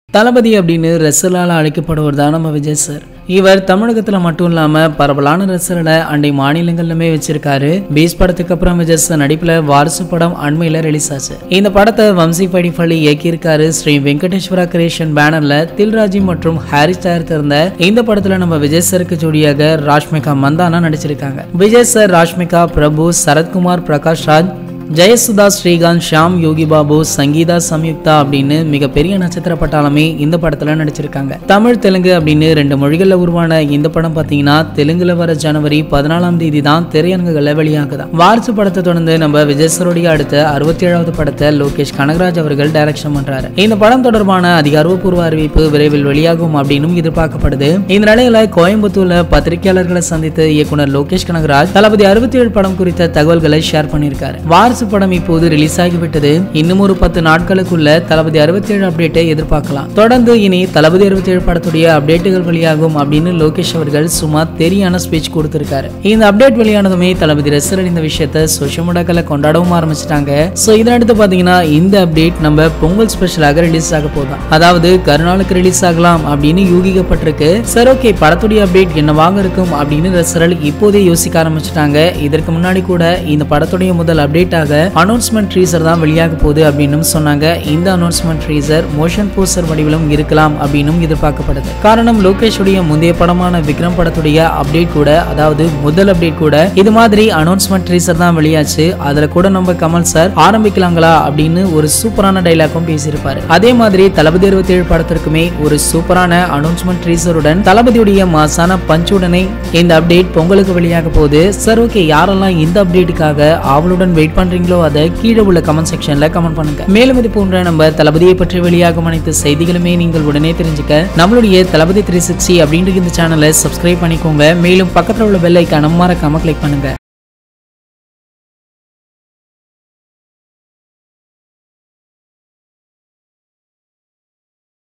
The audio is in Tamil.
தளபதி அப்படின்னு ரசிகர்களால் அழைக்கப்படுவர் தான் நம்ம விஜய் சார் இவர் தமிழகத்தில் மட்டும் இல்லாமல் பரவலான ரசிகர்களை அண்டை மாநிலங்களிலுமே வச்சிருக்காரு பீஸ் படத்துக்கு அப்புறம் விஜய் சார் நடிப்பில் வாரிசு படம் அண்மையில் ரிலீஸ் ஆச்சு இந்த படத்தை வம்சி படிப்பள்ளி இயக்கியிருக்காரு ஸ்ரீ வெங்கடேஸ்வரா கிரியேஷன் பேனர்ல தில்ராஜி மற்றும் ஹாரிஸ் தயாரித்திருந்த இந்த படத்துல நம்ம விஜய் சாருக்கு ஜோடியாக ராஷ்மிகா மந்தானா நடிச்சிருக்காங்க விஜய் சார் ராஷ்மிகா பிரபு சரத்குமார் பிரகாஷ் ராஜ் ஜெயசுதா ஸ்ரீகாந்த் ஷாம் யோகி பாபு சங்கீதா சம்யுக்தா அப்படின்னு மிகப்பெரிய நட்சத்திர பட்டாளமே இந்த படத்துல நடிச்சிருக்காங்க தமிழ் தெலுங்கு அப்படின்னு ரெண்டு மொழிகள்ல உருவான இந்த படம் பாத்தீங்கன்னா தெலுங்குல வர ஜனவரி பதினாலாம் தேதி தான் திரையரங்குகள்ல வெளியாகுதான் வாரிசு படத்தை தொடர்ந்து நம்ம விஜய் சரோடைய அடுத்த அறுபத்தி ஏழாவது படத்தை லோகேஷ் கனகராஜ் அவர்கள் டைரக்ஷன் பண்றாரு இந்த படம் தொடர்பான அதிகாரப்பூர்வ அறிவிப்பு விரைவில் வெளியாகும் அப்படின்னும் எதிர்பார்க்கப்படுது இந்த நிலையில கோயம்புத்தூர்ல பத்திரிகையாளர்களை சந்தித்து இயக்குனர் லோகேஷ் கனகராஜ் தளபதி அறுபத்தி ஏழு படம் குறித்த தகவல்களை ஷேர் பண்ணியிருக்காரு வாரிசு படம் இப்போது ரிலீஸ் ஆகிவிட்டது இன்னும் ஒரு பத்து நாட்களுக்குள்ள தளபதி அறுபத்தி ஏழு அப்டேட்டை எதிர்பார்க்கலாம் தொடர்ந்து இனி தளபதி அறுபத்தி ஏழு படத்துடைய அப்டேட்டுகள் வெளியாகும் அப்படின்னு லோகேஷ் அவர்கள் சும்மா தெரியான ஸ்பீச் கொடுத்திருக்காரு இந்த அப்டேட் வெளியானதுமே தளபதி ரசிகர்கள் இந்த விஷயத்தை சோஷியல் மீடியாக்களை கொண்டாடவும் ஆரம்பிச்சிட்டாங்க ஸோ இதனடுத்து பார்த்தீங்கன்னா இந்த அப்டேட் நம்ம பொங்கல் ஸ்பெஷலாக ரிலீஸ் ஆக போதும் அதாவது கருநாளுக்கு ரிலீஸ் ஆகலாம் அப்படின்னு யூகிக்கப்பட்டிருக்கு சரி ஓகே படத்துடைய அப்டேட் என்னவாக இருக்கும் அப்படின்னு ரசிகர்கள் இப்போதே யோசிக்க ஆரம்பிச்சிட்டாங்க இதற்கு முன்னாடி கூட இந்த படத்துடைய முதல் அப்டேட்டாக அனௌன்ஸ்மெண்ட் ட்ரீசர் தான் வெளியாக போகுது அப்படின்னு சொன்னாங்க இந்த அனௌன்ஸ்மெண்ட் ட்ரீசர் மோஷன் போஸ்டர் வடிவிலும் இருக்கலாம் அப்படின்னும் எதிர்பார்க்கப்படுது காரணம் லோகேஷுடைய முந்தைய படமான விக்ரம் படத்துடைய அப்டேட் கூட அதாவது முதல் அப்டேட் கூட இது மாதிரி அனௌன்ஸ்மெண்ட் ட்ரீசர் தான் வெளியாச்சு அதுல கூட நம்ம கமல் சார் ஆரம்பிக்கலாங்களா அப்படின்னு ஒரு சூப்பரான டைலாக்கும் பேசியிருப்பாரு அதே மாதிரி தளபதி இருபத்தி ஏழு படத்திற்குமே ஒரு சூப்பரான அனௌன்ஸ்மெண்ட் ட்ரீசருடன் தளபதியுடைய மாசான பஞ்சுடனே இந்த அப்டேட் பொங்கலுக்கு வெளியாக போகுது சார் ஓகே யாரெல்லாம் இந்த அப்டேட்டுக்காக ஆவலுடன் வெயிட் பண்றீங்களோ அதை கீழே உள்ள கமெண்ட் செக்ஷன்ல கமெண்ட் பண்ணுங்க மேலும் இது போன்ற நம்ம தளபதியை பற்றி வெளியாகும் அனைத்து செய்திகளுமே நீங்கள் உடனே தெரிஞ்சுக்க நம்மளுடைய தளபதி த்ரீ சிக்ஸ்டி அப்படின்ற இந்த சேனலை சப்ஸ்கிரைப் பண்ணிக்கோங்க மேலும் பக்கத்தில் உள்ள பெல் ஐக்கான மறக்காம கிளிக் பண்ணுங்க